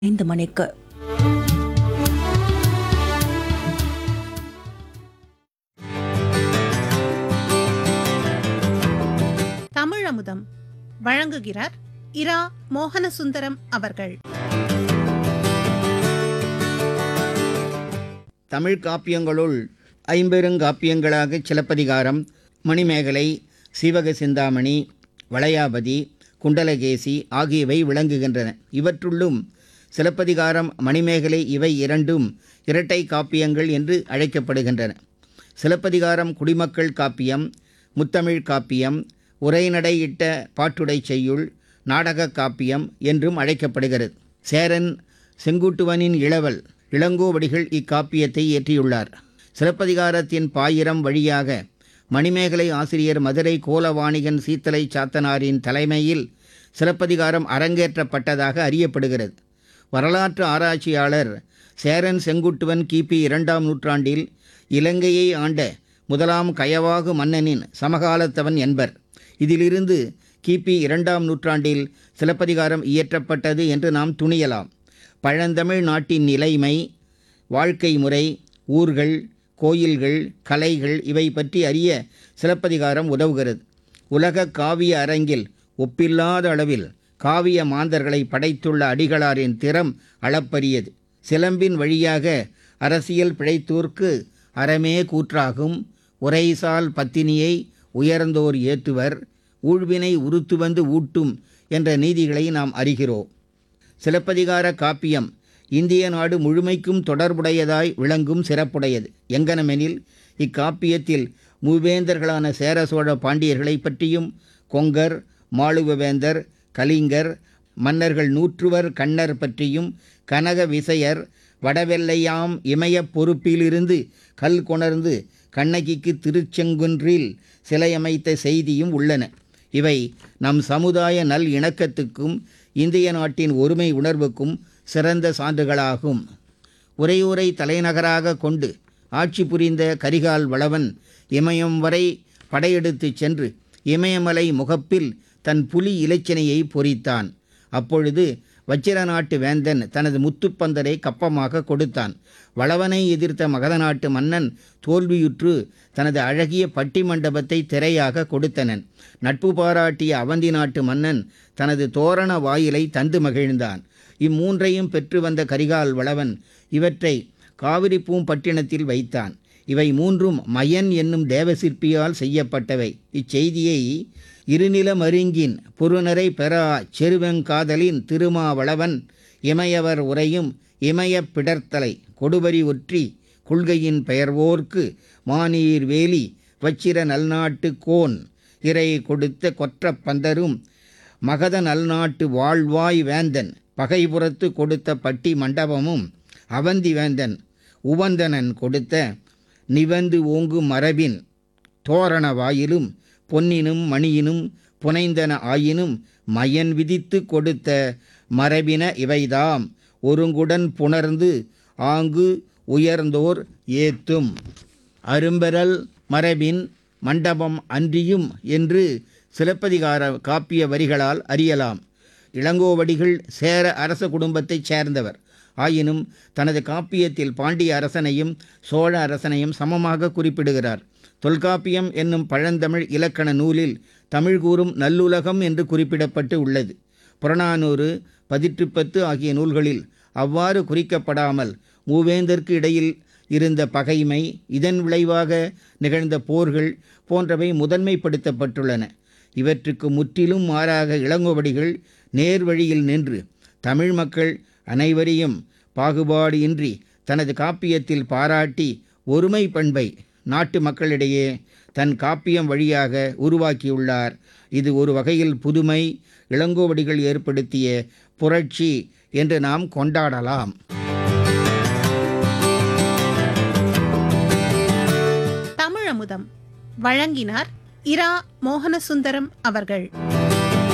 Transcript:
ஐந்து மணிக்கு தமிழமுதம் வழங்குகிறார் இரா மோகனசுந்தரம் அவர்கள் தமிழ் காப்பியங்களுள் ஐம்பெருங்காப்பியங்களாக சிலப்பதிகாரம் மணிமேகலை சீவக சிந்தாமணி வளையாபதி குண்டலகேசி ஆகியவை விளங்குகின்றன இவற்றுள்ளும் சிலப்பதிகாரம் மணிமேகலை இவை இரண்டும் இரட்டை காப்பியங்கள் என்று அழைக்கப்படுகின்றன சிலப்பதிகாரம் குடிமக்கள் காப்பியம் முத்தமிழ் காப்பியம் உரைநடையிட்ட பாட்டுடை செய்யுள் நாடக காப்பியம் என்றும் அழைக்கப்படுகிறது சேரன் செங்குட்டுவனின் இளவல் இளங்கோவடிகள் இக்காப்பியத்தை இயற்றியுள்ளார் சிலப்பதிகாரத்தின் பாயிரம் வழியாக மணிமேகலை ஆசிரியர் மதுரை கோலவாணிகன் சீத்தலை சாத்தனாரின் தலைமையில் சிலப்பதிகாரம் அரங்கேற்றப்பட்டதாக அறியப்படுகிறது வரலாற்று ஆராய்ச்சியாளர் சேரன் செங்குட்டுவன் கிபி இரண்டாம் நூற்றாண்டில் இலங்கையை ஆண்ட முதலாம் கயவாகு மன்னனின் சமகாலத்தவன் என்பர் இதிலிருந்து கிபி இரண்டாம் நூற்றாண்டில் சிலப்பதிகாரம் இயற்றப்பட்டது என்று நாம் துணியலாம் பழந்தமிழ் நாட்டின் நிலைமை வாழ்க்கை முறை ஊர்கள் கோயில்கள் கலைகள் இவை பற்றி அறிய சிலப்பதிகாரம் உதவுகிறது உலக காவிய அரங்கில் ஒப்பில்லாத அளவில் காவிய மாந்தர்களை படைத்துள்ள அடிகளாரின் திறம் அளப்பரியது சிலம்பின் வழியாக அரசியல் பிழைத்தோர்க்கு அறமே கூற்றாகும் உரைசால் பத்தினியை உயர்ந்தோர் ஏத்துவர் ஊழ்வினை உருத்து வந்து ஊட்டும் என்ற நீதிகளை நாம் அறிகிறோம் சிலப்பதிகார காப்பியம் இந்திய நாடு முழுமைக்கும் தொடர்புடையதாய் விளங்கும் சிறப்புடையது எங்கனமெனில் இக்காப்பியத்தில் மூவேந்தர்களான சேர சோழ பாண்டியர்களை பற்றியும் கொங்கர் மாளுவவேந்தர் கலிங்கர் மன்னர்கள் நூற்றுவர் கண்ணர் பற்றியும் கனக விசயர் வடவெல்லையாம் இமயப் பொறுப்பிலிருந்து கல் கொணர்ந்து கண்ணகிக்கு திருச்செங்குன்றில் சிலையமைத்த செய்தியும் உள்ளன இவை நம் சமுதாய நல் இணக்கத்துக்கும் இந்திய நாட்டின் ஒருமை உணர்வுக்கும் சிறந்த சான்றுகளாகும் உறையூரை தலைநகராக கொண்டு ஆட்சி புரிந்த கரிகால் வளவன் இமயம் வரை படையெடுத்துச் சென்று இமயமலை முகப்பில் தன் புலி இலச்சினையை பொறித்தான் அப்பொழுது வச்சிர நாட்டு வேந்தன் தனது முத்துப்பந்தரை கப்பமாக கொடுத்தான் வளவனை எதிர்த்த மகத நாட்டு மன்னன் தோல்வியுற்று தனது அழகிய பட்டி மண்டபத்தை திரையாக கொடுத்தனன் நட்பு பாராட்டிய அவந்தி நாட்டு மன்னன் தனது தோரண வாயிலை தந்து மகிழ்ந்தான் இம்மூன்றையும் பெற்று வந்த கரிகால் வளவன் இவற்றை காவிரி பூம்பட்டினத்தில் வைத்தான் இவை மூன்றும் மயன் என்னும் தேவசிற்பியால் செய்யப்பட்டவை இச்செய்தியை இருநில மருங்கின் பொருநரை பெறா செருவெங்காதலின் திருமாவளவன் இமையவர் உரையும் இமயப் பிடர்த்தலை கொடுபரி ஒற்றி கொள்கையின் பெயர்வோர்க்கு மானீர் வேலி வச்சிர நல்நாட்டு கோன் இறை கொடுத்த கொற்ற பந்தரும் மகத நல்நாட்டு வாழ்வாய் வேந்தன் பகைபுறத்து கொடுத்த பட்டி மண்டபமும் அவந்தி வேந்தன் உவந்தனன் கொடுத்த நிவந்து ஓங்கு மரபின் தோரண வாயிலும் பொன்னினும் மணியினும் புனைந்தன ஆயினும் மயன் விதித்து கொடுத்த மரபின இவைதாம் ஒருங்குடன் புணர்ந்து ஆங்கு உயர்ந்தோர் ஏத்தும் அரும்பெறல் மரபின் மண்டபம் அன்றியும் என்று சிலப்பதிகார காப்பிய வரிகளால் அறியலாம் இளங்கோவடிகள் சேர அரச குடும்பத்தைச் சேர்ந்தவர் ஆயினும் தனது காப்பியத்தில் பாண்டிய அரசனையும் சோழ அரசனையும் சமமாக குறிப்பிடுகிறார் தொல்காப்பியம் என்னும் பழந்தமிழ் இலக்கண நூலில் தமிழ் கூறும் நல்லுலகம் என்று குறிப்பிடப்பட்டு உள்ளது புறநானூறு பதிற்றுப்பத்து ஆகிய நூல்களில் அவ்வாறு குறிக்கப்படாமல் மூவேந்தர்க்கு இடையில் இருந்த பகைமை இதன் விளைவாக நிகழ்ந்த போர்கள் போன்றவை முதன்மைப்படுத்தப்பட்டுள்ளன இவற்றுக்கு முற்றிலும் மாறாக இளங்கோவடிகள் நேர்வழியில் நின்று தமிழ் மக்கள் அனைவரையும் பாகுபாடு இன்றி தனது காப்பியத்தில் பாராட்டி ஒருமை பண்பை நாட்டு மக்களிடையே தன் காப்பியம் வழியாக உருவாக்கியுள்ளார் இது ஒரு வகையில் புதுமை இளங்கோவடிகள் ஏற்படுத்திய புரட்சி என்று நாம் கொண்டாடலாம் தமிழமுதம் வழங்கினார் இரா மோகனசுந்தரம் அவர்கள்